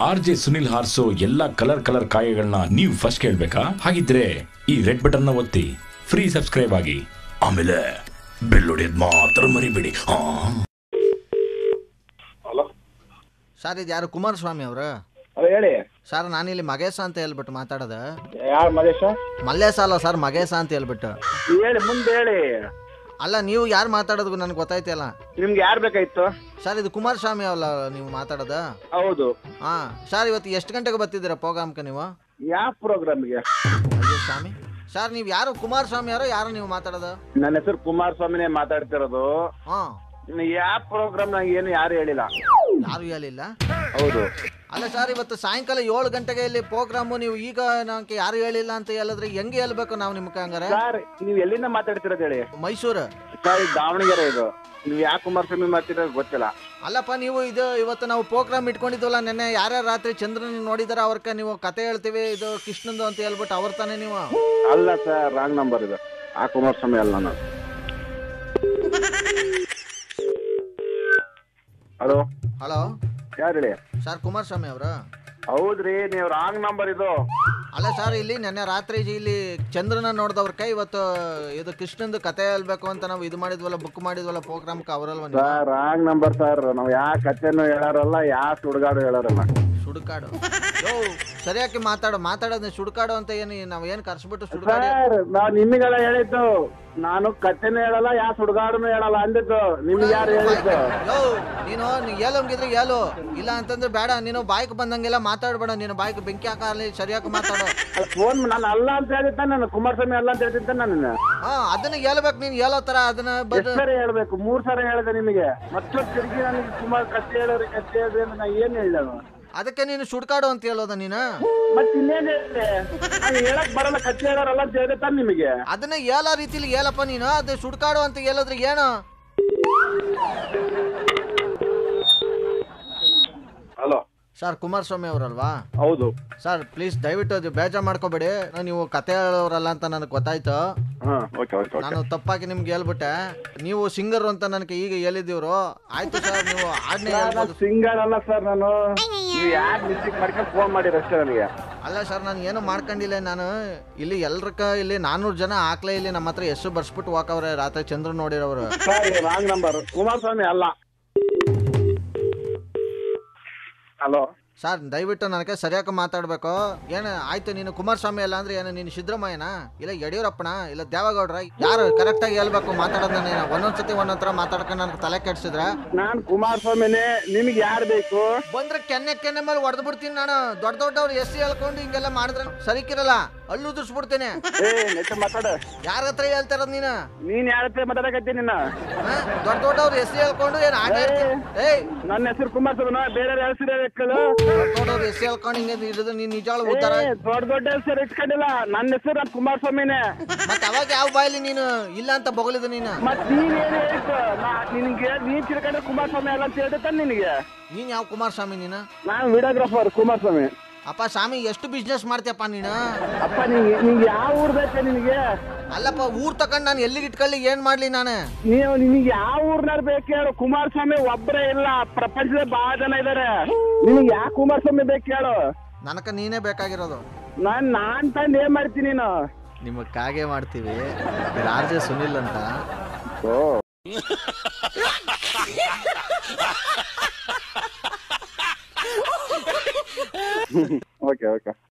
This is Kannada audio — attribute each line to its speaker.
Speaker 1: ಆರ್ ಜೆ ಸುನಿಲ್ ಹಾರ್ಸೋ ಎಲ್ಲಾ ಕಲರ್ ಕಲರ್ ಕಾಯಗಳನ್ನ ನೀವು ಫಸ್ಟ್ ಕೇಳ್ಬೇಕಾ ಹಾಗಿದ್ರೆ ಈ ರೆಡ್ ಬಟನ್ ನ ಒತ್ತಿ ಫ್ರೀ ಸಬ್ಸ್ಕ್ರೈಬ್ ಆಗಿ ಆಮೇಲೆ ಬೆಲ್ ಹೊಡೆಯೋದ್ ಮಾತ್ರ ಮರಿಬೇಡಿ ಹಾ
Speaker 2: ಹಲೋ
Speaker 3: ಸರ್ ಇದು ಯಾರು ಕುಮಾರಸ್ವಾಮಿ ಅವರು
Speaker 2: ಅದೇ ಹೇಳಿ
Speaker 3: ಸರ್ ನಾನಿಲ್ಲಿ ಮಗೇಶ ಅಂತ ಹೇಳ್ಬಿಟ್ಟು ಮಾತಾಡೋದು
Speaker 2: ಯಾರು ಮಹೇಶ
Speaker 3: ಮಲ್ಲೇಶ ಅಲ್ಲ ಸರ್ ಮಗೇಶ ಅಂತ ಹೇಳ್ಬಿಟ್ಟು
Speaker 2: ಹೇಳಿ ಮುಂದೆ ಹೇಳಿ
Speaker 3: ಅಲ್ಲ ನೀವು ಯಾರು ಮಾತಾಡೋದು ನನಗೆ ಗೊತ್ತಾಯ್ತಿಲ್ಲ
Speaker 2: ನಿಮ್ಗೆ ಯಾರು ಬೇಕಾಗಿತ್ತು
Speaker 3: ಸರ್ ಇದು ಕುಮಾರಸ್ವಾಮಿ ಅಲ್ಲ ನೀವು ಮಾತಾಡೋದು
Speaker 2: ಹೌದು
Speaker 3: ಹಾಂ ಸರ್ ಇವತ್ತು ಎಷ್ಟು ಗಂಟೆಗೆ ಬರ್ತಿದ್ದೀರಾ ಪ್ರೋಗ್ರಾಮ್ಗೆ ನೀವು
Speaker 2: ಯಾವ ಪ್ರೋಗ್ರಾಮ್ಗೆ
Speaker 3: ಅಯ್ಯೋ ಸ್ವಾಮಿ ಸರ್ ನೀವು ಯಾರು ಕುಮಾರಸ್ವಾಮಿ ಯಾರೋ ಯಾರು ನೀವು ಮಾತಾಡೋದು
Speaker 2: ನನ್ನ ಹೆಸರು ಕುಮಾರಸ್ವಾಮಿನೇ ಮಾತಾಡ್ತಿರೋದು
Speaker 3: ಹಾಂ
Speaker 2: ಇನ್ನು ಯಾವ ಪ್ರೋಗ್ರಾಮ್ ನಂಗೆ ಏನು ಯಾರು ಹೇಳಿಲ್ಲ
Speaker 3: ಯಾರು ಹೇಳಿಲ್ಲ
Speaker 2: ಹೌದು
Speaker 3: ಅಲ್ಲ ಸರ್ ಇವತ್ತು ಸಾಯಂಕಾಲ ಏಳು ಗಂಟೆಗೆ ಇಲ್ಲಿ ಪ್ರೋಗ್ರಾಮು ನೀವು ಈಗ ನನಗೆ ಯಾರು ಹೇಳಿಲ್ಲ ಅಂತ ಹೇಳಿದ್ರೆ ಹೆಂಗೆ ಹೇಳ್ಬೇಕು ನಾವು ನಿಮ್ಗೆ ಹಂಗಾರೆ
Speaker 2: ಸರ್ ನೀವು ಎಲ್ಲಿಂದ ಮಾತಾಡ್ತಿರೋದು ಹೇಳಿ
Speaker 3: ಮೈಸೂರು
Speaker 2: ಸರ್ ಇದು ದಾವಣಗೆರೆ ಇದು ನೀವು ಯಾವ ಕುಮಾರಸ್ವಾಮಿ ಮಾತಾಡೋದು ಗೊತ್ತಿಲ್ಲ
Speaker 3: ಅಲ್ಲಪ್ಪ ನೀವು ಇದು ಇವತ್ತು ನಾವು ಪ್ರೋಗ್ರಾಮ್ ಇಟ್ಕೊಂಡಿದ್ವಲ್ಲ ನೆನ್ನೆ ಯಾರ್ಯಾರು ರಾತ್ರಿ ಚಂದ್ರನ ನೋಡಿದಾರ ಅವ್ರಕ್ಕೆ ನೀವು ಕತೆ ಹೇಳ್ತೀವಿ ಇದು ಕೃಷ್ಣಂದು ಅಂತ ಹೇಳ್ಬಿಟ್ಟು ಅವ್ರ ತಾನೇ ನೀವು
Speaker 2: ಅಲ್ಲ ಸರ್ ರಾಂಗ್ ನಂಬರ್ ಇದು ಆ ಕುಮಾರಸ್ವಾಮಿ ಅಲ್ಲ ನಾನು ಹಲೋ
Speaker 3: ಹಲೋ
Speaker 2: ಯಾರು ಹೇಳಿ
Speaker 3: ಸರ್ ಕುಮಾರಸ್ವಾಮಿ ಅವರು
Speaker 2: ಹೌದ್ರಿ ನೀವು ರಾಂಗ್ ನಂಬರ್ ಇದು
Speaker 3: ಅಲ್ಲ ಸರ್ ಇಲ್ಲಿ ನೆನ್ನೆ ರಾತ್ರಿ ಇಲ್ಲಿ ಚಂದ್ರನ ನೋಡಿದವ್ರಕ್ಕೆ ಇವತ್ತು ಇದು ಕೃಷ್ಣಂದು ಕತೆ ಹೇಳ್ಬೇಕು ಅಂತ ನಾವು ಇದು ಮಾಡಿದ್ವಲ್ಲ ಬುಕ್ ಮಾಡಿದ್ವಲ್ಲ ಪ್ರೋಗ್ರಾಮ್ಗೆ ಅವರಲ್ವ ನೀವು
Speaker 2: ಸರ್ ರಾಂಗ್ ನಂಬರ್ ಸರ್ ನಾವು ಯಾವ ಕಥೆನೂ ಹೇಳಾರಲ್ಲ ಯಾವ ಸುಡುಗಾಡು ಹೇಳಾರಲ್ಲ
Speaker 3: ಸುಡುಕಾಡು ಯೋ ಸರಿಯಾಗಿ ಮಾತಾಡು ಮಾತಾಡೋದು ಸುಡುಕಾಡು ಅಂತ ಏನು ನಾವು ಏನು ಕರ್ಸ್ಬಿಟ್ಟು ಸುಡುಕಾಡು
Speaker 2: ಸರ್ ನಾವ್ ನಿಮಗೆಲ್ಲ ಹೇಳಿದ್ದು ನಾನು ಕಥೆನೂ ಹೇಳಲ್ಲ ಯಾವ ಸುಡುಗಾಡನು ಹೇಳಲ್ಲ ಅಂದಿದ್ದು ನಿಮ್ಗೆ ಯಾರು ಹೇಳಿದ್ದು
Speaker 3: ಯೋ ನೀನು ನೀ ಹೇಳಂಗಿದ್ರೆ ಹೇಳು ಇಲ್ಲ ಅಂತಂದ್ರೆ ಬೇಡ ನೀನು ಬಾಯ್ಕ್ ಬಂದಂಗೆಲ್ಲ ಮಾತಾಡ್ಬೇಡ ನೀನು ಬಾಯ್ಕ್ ಬೆಂಕಿ ಹಾಕಲಿ ಸರಿಯಾಗಿ ಮಾತಾಡು
Speaker 2: ಫೋನ್ ನಾನು ಅಲ್ಲ ಅಂತ ಹೇಳಿದ್ದ ನಾನು ಕುಮಾರಸ್ವಾಮಿ ಅಲ್ಲ ಅಂತ ಹೇಳ್ತಿದ್ದ ನಾನು
Speaker 3: ಹಾ ಅದನ್ನ ಹೇಳ್ಬೇಕು ನೀನು ಹೇಳೋ ತರ ಅದನ್ನ ಬದ್
Speaker 2: ಎಷ್ಟು ಸರಿ ಹೇಳ್ಬೇಕು ಮೂರ್ ಸರಿ ಹೇಳಿದೆ ನಿಮಗೆ ಮತ್ತೊಂದು ತಿರುಗಿ ನನಗೆ ಕುಮಾರ್ ಕಥೆ ಹೇಳೋರಿ ಕಥೆ ಹೇಳ್ರಿ ಅಂತ ನಾ ಏನ್ ಹೇಳಿದ
Speaker 3: ಅದಕ್ಕೆ ನೀನು ಸುಡ್ಕಾಡು ಅಂತ ಹೇಳೋದ ನೀನು
Speaker 2: ಮತ್ತೆ ಇನ್ನೇನ್ ಹೇಳಿದೆ ನಾನು ಹೇಳಕ್ ಬರಲ್ಲ ಕಥೆ ಹೇಳೋರಲ್ಲ ಅಂತ ಹೇಳಿದೆ ತಾನೆ ನಿಮಗೆ
Speaker 3: ಅದನ್ನ ಹೇಳೋ ರೀತಿಲಿ ಹೇಳಪ್ಪ ನೀನು ಅದು ಸುಡ್ಕಾಡು ಅಂತ ಹೇಳಿದ್ರೆ ಏನು
Speaker 2: ಹಲೋ
Speaker 3: ಸರ್ ಕುಮಾರಸ್ವಾಮಿ ಅವರಲ್ವಾ
Speaker 2: ಹೌದು
Speaker 3: ಸರ್ ಪ್ಲೀಸ್ ದಯವಿಟ್ಟು ಅದು ಬೇಜಾರು ಮಾಡ್ಕೋಬೇಡಿ ನೀವು ಕತೆ ಹೇಳೋರಲ್ಲ ಅಂತ ನನಗೆ ಗೊತ್ತಾಯ್ತು
Speaker 2: ಹಾ ಓಕೆ ಓಕೆ ಓಕೆ
Speaker 3: ನಾನು ತಪ್ಪಾಗಿ ನಿಮ್ಗೆ ಹೇಳ್ಬಿಟ್ಟೆ ನೀವು ಸಿಂಗರ್ ಅಂತ ನನಗೆ ಈಗ ಹೇಳಿದಿವ್ರು ಆಯ್ತು ಸರ್ ನೀವು ಆಡ್ನೇ ಹೇಳ್ಬೋದು
Speaker 2: ಸಿಂಗರ್ ಅಲ್ಲ ಸರ್ ನಾನು ನೀವು ಯಾಕೆ ಮಿಸ್ಟೇಕ್ ಮಾಡ್ಕೊಂಡು ಫೋನ್ ಮಾಡಿರಿ ಅಷ್ಟೇ ನನಗೆ
Speaker 3: ಅಲ್ಲ ಸರ್ ನಾನು ಏನು ಮಾಡ್ಕೊಂಡಿಲ್ಲ ನಾನು ಇಲ್ಲಿ ಎಲ್ರಕ್ಕ ಇಲ್ಲಿ ನಾನ್ನೂರು ಜನ ಹಾಕ್ಲೇ ಇಲ್ಲಿ ನಮ್ಮ ಹತ್ರ ಎಷ್ಟು ಬರ್ಸ್ಬಿಟ್ಟು ಹೋಗವ್ರೆ ರಾತ್ರಿ ಚಂದ್ರ ನೋಡಿರೋರು
Speaker 2: ಸರ್ ರಾಂಗ್ ನಂಬರ್ ಕುಮಾರಸ್ವಾಮಿ ಅಲ್ಲ ಹಲೋ
Speaker 3: ಸರ್ ದಯವಿಟ್ಟು ನನಗೆ ಸರಿಯಾಗಿ ಮಾತಾಡಬೇಕು ಏನು ಆಯ್ತು ನೀನು ಕುಮಾರಸ್ವಾಮಿ ಅಲ್ಲ ಅಂದ್ರೆ ಏನು ನೀನು ಸಿದ್ದರಾಮಯ್ಯನ ಇಲ್ಲ ಯಡಿಯೂರಪ್ಪನ ಇಲ್ಲ ದೇವೇಗೌಡ್ರ ಯಾರು ಕರೆಕ್ಟಾಗಿ ಹೇಳ್ಬೇಕು ಮಾತಾಡೋದನ್ನ ನೀನು ಒಂದೊಂದ್ಸತಿ ಒಂದೊಂದ್ ಥರ ಮಾತಾಡ್ಕೊಂಡು ನನಗೆ ತಲೆ ಕೆಡ್ಸಿದ್ರೆ
Speaker 2: ನಾನ್ ಕುಮಾರಸ್ವಾಮಿನೇ ನಿಮ್ಗೆ ಯಾರು ಬೇಕು
Speaker 3: ಬಂದ್ರೆ ಕೆನ್ನೆ ಕೆನ್ನೆ ಮೇಲೆ ಹೊಡೆದು ಬಿಡ್ತೀನಿ ನಾನು ದೊಡ್ಡ ದೊಡ್ಡವ್ರು ಎಸ್ ಹೇಳ್ಕೊಂಡು ಹಿಂಗೆಲ್ಲ ಮಾಡಿದ್ರೆ ಸರಿಕಿರಲ್ಲ ಅಲ್ಲು ಉದುರ್ಸ್ಬಿಡ್ತೇನೆ
Speaker 2: ಏ ನೆಚ್ಚ ಮಾತಾಡ
Speaker 3: ಯಾರ ಹತ್ರ ಹೇಳ್ತಾ ಇರೋದು ನೀನು
Speaker 2: ನೀನ್ ಯಾರ ಹತ್ರ ಮಾತಾಡಕತ್ತಿ ನಿನ್ನ
Speaker 3: ಹಾ? ದೊಡ್ಡ ದೊಡ್ಡವ್ರು ಹೆಸರು ಹೇಳ್ಕೊಂಡು ಏನು ಆಟ ಆಡ್ತೀನಿ ಏಯ್
Speaker 2: ನನ್ನ ಹೆಸರು ಕುಮಾರಸ್ವಾಮಿ ಬೇರೆ ಹೆಸರು ಹೇಳಕ್ಕಲ್ಲ
Speaker 3: ದೊಡ್ಡ ದೊಡ್ಡವ್ರು ಹೆಸರು ಹೇಳ್ಕೊಂಡು ಹಿಂಗೆ ಹಿಡಿದು ನೀನು ನಿಜವಾಗ್ಲೂ ಉದ್ದಾರ
Speaker 2: ದೊಡ್ಡ ದೊಡ್ಡ ಹೆಸರು ಇಟ್ಕೊಂಡಿಲ್ಲ ನನ್ನ ಹೆಸರು ನಾನು ಕುಮಾರಸ್ವಾಮಿನೇ
Speaker 3: ಮತ್ತೆ ಅವಾಗ ಯಾವ ಬಾಯಲ್ಲಿ ನೀನು ಇಲ್ಲ ಅಂತ ಬೊಗಳಿದ ನೀನು
Speaker 2: ಮತ್ ನೀನ್ ಏನ್ ಹೇಳ್ತು ನಾ- ನಿನ್ಗೆ ನೀನ್ ತಿಳ್ಕೊಂಡ್ರೆ ಕುಮಾರಸ್ವಾಮಿ ಅಲ್ಲ ಅಂತ ಹೇಳ್ದೆ ತಾನೆ ನಿನಗೆ
Speaker 3: ನೀನು ಯಾವ ಕುಮಾರಸ್ವಾಮಿ ನೀನು
Speaker 2: ನಾನು ವಿಡಿಯೋಗ್ರಾಫರ್ ಕುಮಾರಸ್ವಾಮಿ
Speaker 3: ಅಪ್ಪ ಸ್ವಾಮಿ ಎಷ್ಟು ಬಿಸ್ನೆಸ್ ಮಾಡ್ತೀಯಪ್ಪ ನೀನು
Speaker 2: ಅಪ್ಪ ನಿಂಗೆ ನಿಂಗೆ ಯಾವ ಊರ್ ಬೇಕು ನಿನಗೆ
Speaker 3: ಅಲ್ಲಪ್ಪ ಊರ್ ತಗೊಂಡು ನಾನು ಎಲ್ಲಿಗೆ ಇಟ್ಕೊಳ್ಳಿ ಏನ್ ಮಾಡ್ಲಿ ನಾನು
Speaker 2: ನೀವು ನಿನಗೆ ಯಾವ ಊರ್ನಾರು ಬೇಕು ಹೇಳು ಕುಮಾರಸ್ವಾಮಿ ಒಬ್ಬರೇ ಇಲ್ಲ ಪ್ರಪಂಚದ ಬಹಳ ಜನ ಇದಾರೆ ನಿನಗೆ ಯಾವ ಕುಮಾರಸ್ವಾಮಿ ಬೇಕು ಹೇಳು
Speaker 3: ನನಕ ನೀನೇ ಬೇಕಾಗಿರೋದು
Speaker 2: ನಾನ್ ನಾನ್ ತಂದು ಏನ್ ಮಾಡ್ತೀನಿ ನೀನು
Speaker 3: ನಿಮಗೆ ಕಾಗೆ ಮಾಡ್ತೀವಿ ಆರ್ ಜೆ ಸುನಿಲ್ ಅಂತ
Speaker 2: ಓ ಓಕೆ ಓಕೆ